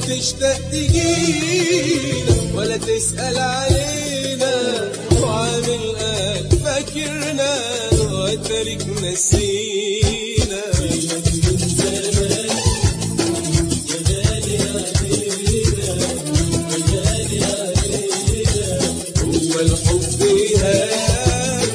تشتاق تجينا ولا تسأل علينا وعامل قال فاكرنا وتارك نسينا هو الحب هان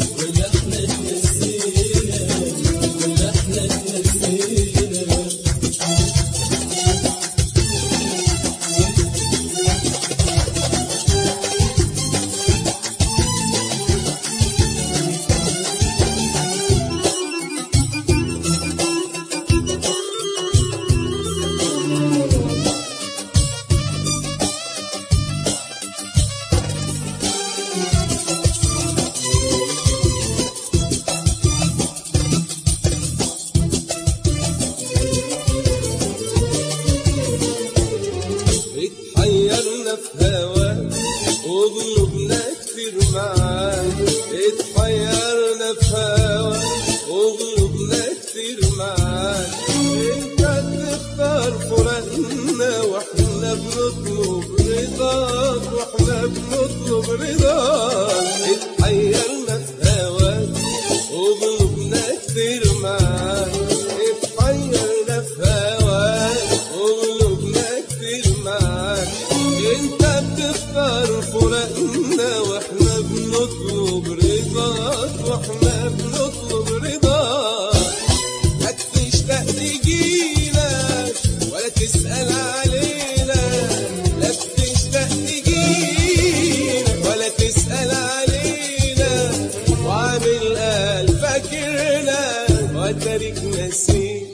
اتحيرنا في هواك وقلوبنا كتير معاك اتحيرنا في هواك وقلوبنا كتير معاك انت بتختار فراقنا واحنا بنطلب رضاك واحنا بنطلب رضاك اتحيرنا في هواك وقلوبنا كتير معاك اتحيرنا في هواك وقلوبنا كتير معاك انت بتختار فراقنا واحنا بنطلب رضاك واحنا بنطلب رضاك ما تشتاق تجينا ولا تسأل علينا لا بتشتاق تجينا ولا تسأل علينا وعامل قال فاكرنا وتارك نسينا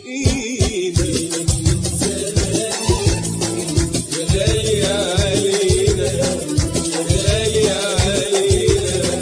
غالي علينا غالي علينا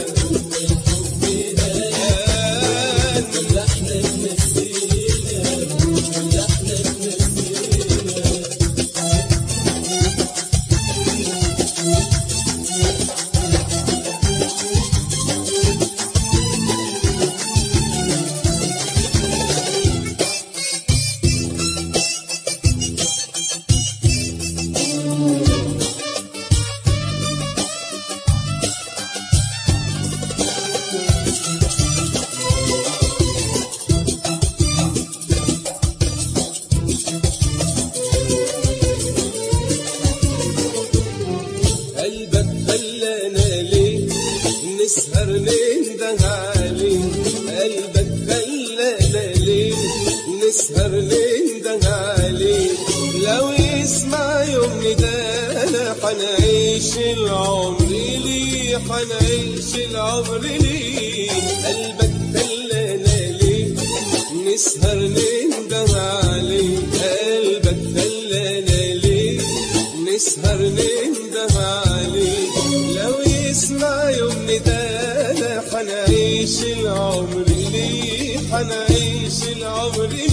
قلبك خلانا ليه نسهر ننده عليه قلبك خلانا ليه نسهر ننده عليه لو يسمع يوم ندانا حنعيش العمر ليه حنعيش العمر ليه قلبك خلانا ليه نسهر ننده عليه قلبك خلانا ليه نسهر ننده عليه لو يسمع يوم ندانا حنعيش العمر ليه حنعيش العمر